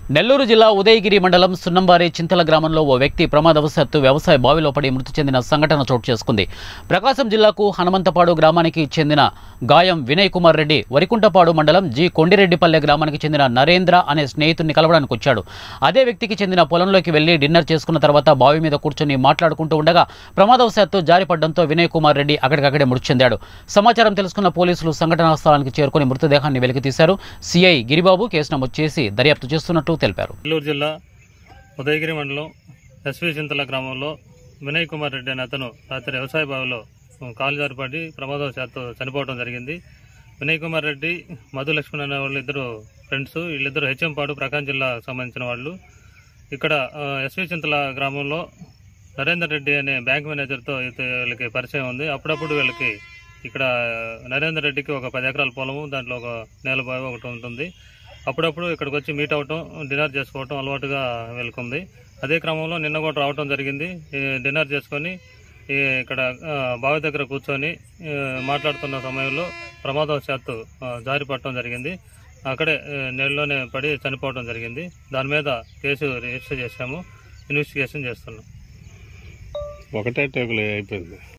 నెల్లూరు జిల్లా ఉదయగిరి మండలం సున్నంబారి చింతల గ్రామంలో ఓ వ్యక్తి ప్రమాదవశాత్తు వ్యవసాయ బావిలో పడి మృతి చెందిన సంఘటన చోటు చేసుకుంది ప్రకాశం జిల్లాకు హనుమంతపాడు గ్రామానికి చెందిన గాయం వినయ్ కుమార్ రెడ్డి వరికుంటపాడు మండలం జి కొండిరెడ్డిపల్లె గ్రామానికి చెందిన నరేంద్ర అనే స్నేహితుడిని కలవడానికి వచ్చాడు అదే వ్యక్తికి చెందిన పొలంలోకి వెళ్లి డిన్నర్ చేసుకున్న తర్వాత బావి మీద కూర్చొని మాట్లాడుకుంటూ ఉండగా ప్రమాదవశాత్తు జారిపడడంతో వినయ్ కుమార్ రెడ్డి అక్కడికక్కడే మృతి చెందాడు సమాచారం తెలుసుకున్న పోలీసులు సంఘటనా స్థలానికి చేరుకుని మృతదేహాన్ని వెలికితీశారు సిఐ గిరిబాబు కేసు నమోదు చేసి దర్యాప్తు చేస్తున్నట్టు తెలిపారు నెల్లూరు జిల్లా ఉదయగిరి మండలం ఎస్వి చింతల గ్రామంలో వినయ్ కుమార్ రెడ్డి అనే అతను రాత్రి వ్యవసాయ బావిలో కాలు జారిపడి ప్రమాదవశాత్తు చనిపోవడం జరిగింది వినయ్ కుమార్ రెడ్డి మధు లక్ష్మణ్ అనే వాళ్ళు ఇద్దరు ఫ్రెండ్స్ వీళ్ళిద్దరు హెచ్ఎంపాడు ప్రకాశం జిల్లాకు సంబంధించిన వాళ్ళు ఇక్కడ ఆ, ఎస్వి చింతల గ్రామంలో నరేందర్ రెడ్డి అనే బ్యాంక్ మేనేజర్తో ఇత- వీళ్ళకి పరిచయం ఉంది అప్పుడప్పుడు వీళ్ళకి ఇక్కడ నరేందర్ రెడ్డికి ఒక పది ఎకరాల పొలము దాంట్లో ఒక నేల బావి ఒకటి ఉంటుంది అప్పుడప్పుడు ఇక్కడికి వచ్చి మీట్ అవటం డిన్నర్ చేసుకోవటం అలవాటుగా వెళ్తుంది అదే క్రమంలో నిన్న కూడా రావటం జరిగింది ఈ డిన్నర్ చేసుకొని ఈ ఇక్కడ ఆ, బావి దగ్గర కూర్చొని ఈ, మాట్లాడుతున్న సమయంలో ప్రమాదవశాత్తు ఆ, జారి పడటం జరిగింది అక్కడే ఆ, నీళ్ళలోనే పడి చనిపోవడం జరిగింది దాని మీద కేసు రిజిస్టర్ చేశాము ఇన్వెస్టిగేషన్ చేస్తున్నాం ఒకటే టేకులు అయిపోయింది